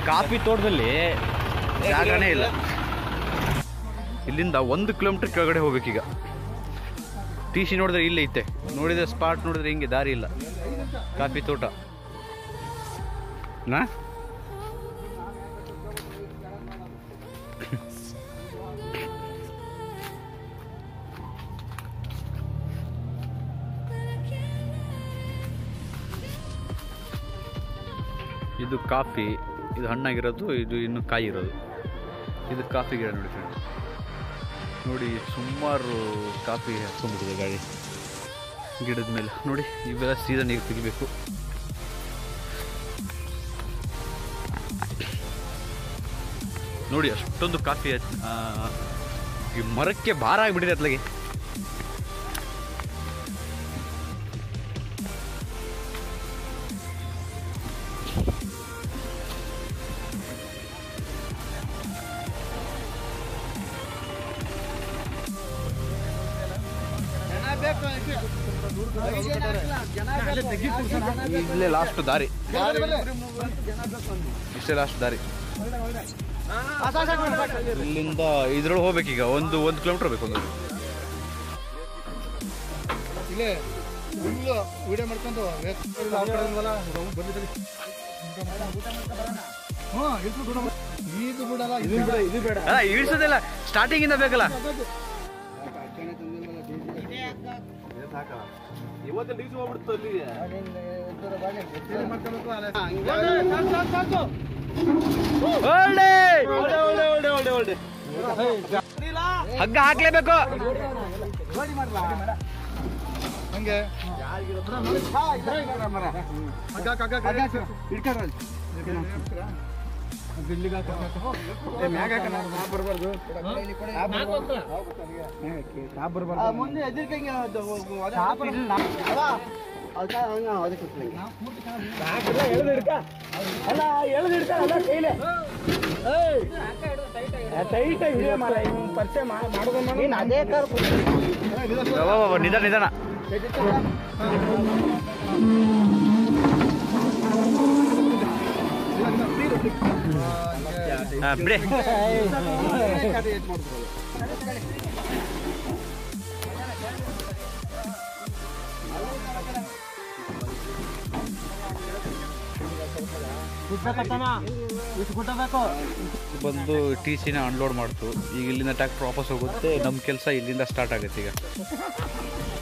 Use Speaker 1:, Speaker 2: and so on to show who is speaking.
Speaker 1: coffee ತೋಟದಲ್ಲಿ ಜಾಗನೇ ಇಲ್ಲ ಇಲ್ಲಿಂದ ಒಂದು ಕಿಲೋಮೀಟರ್ ಕೆಳಗಡೆ ಹೋಗ್ಬೇಕೀಗ ಟಿ ಸಿ ನೋಡಿದ್ರೆ ಇಲ್ಲೇ ಐತೆ ನೋಡಿದ್ರೆ ಸ್ಪಾಟ್ ನೋಡಿದ್ರೆ ಹಿಂಗೆ ದಾರಿ ಇಲ್ಲ ಕಾಫಿ ತೋಟ ನಾ ಇದು ಕಾಫಿ ಇದು ಹಣ್ಣಾಗಿರೋದು ಇದು ಇನ್ನು ಕಾಯಿ ಇರೋದು ಇದು ಕಾಫಿ ಗಿಡ ನೋಡಿ ಫ್ರೆಂಡ್ ನೋಡಿ ಸುಮಾರು ಕಾಫಿ ಹಾಕ್ಕೊಂಡ್ಬಿಟ್ಟಿದೆ ಗಾಡಿ ಗಿಡದ ಮೇಲೆ ನೋಡಿ ಇವೆಲ್ಲ ಸೀಸನ್ ಈಗ ತೆಗಿಬೇಕು ನೋಡಿ ಅಷ್ಟೊಂದು ಕಾಫಿ ಆ, ಈ ಮರಕ್ಕೆ ಭಾರ ಆಗಿಬಿಟ್ಟಿದೆ ಅತ್ಲಾಗೆ ಇಲ್ಲೇ ಲಾಸ್ಟ್ ದಾರಿ ಇಷ್ಟೇ ಲಾಸ್ಟ್ ದಾರಿ ಇಲ್ಲಿಂದ ಇದ್ರೊಳಗೆ ಹೋಗ್ಬೇಕೀಗ ಒಂದು ಒಂದು ಕಿಲೋಮೀಟರ್ ಬೇಕು ಒಂದು
Speaker 2: ಇಲ್ಲೇ ಫುಲ್ಲು ವಿಡಿಯೋ ಮಾಡ್ಕೊಂಡು ಹ್ಞೂ ಇದು ಬಿಡ ಇದು ಬಿಡಲ್ಲ ಇದು ಬಿಡ ಇದು ಬೇಡ
Speaker 1: ಅಲ್ಲ ಇಳಿಸೋದಿಲ್ಲ ಸ್ಟಾರ್ಟಿಂಗ್ ಇಂದ ಬೇಕಲ್ಲ ಒಳ್ಳೆ ಹಗ್ಗ ಹಾಕ್ಲೇಬೇಕು
Speaker 2: ಹಂಗೆ ಹಗ್ಗ ಹಗ್ಗ ಹಗ್ಗ ಇಟ್ಕೊಂಡ್ರೆ ಮುಂದೆ ಎದುರ್ಕಂಗೆ
Speaker 1: ವಾ, ವಾ, ವಾ, ನಿಧಾನ ನಿಧಾನ ಹಾ, ಬಿಡಿ ಬಂದು ಟಿ ಸಿನ ಅನ್ಲೋಡ್ ಮಾಡ್ತು ಈಗ ಇಲ್ಲಿಂದ ಟ್ಯಾಕ್ಟ್ರ್ ವಾಪಸ್ ಹೋಗುತ್ತೆ ನಮ್ಮ ಕೆಲಸ ಇಲ್ಲಿಂದ ಸ್ಟಾರ್ಟ್ ಆಗುತ್ತೆ ಈಗ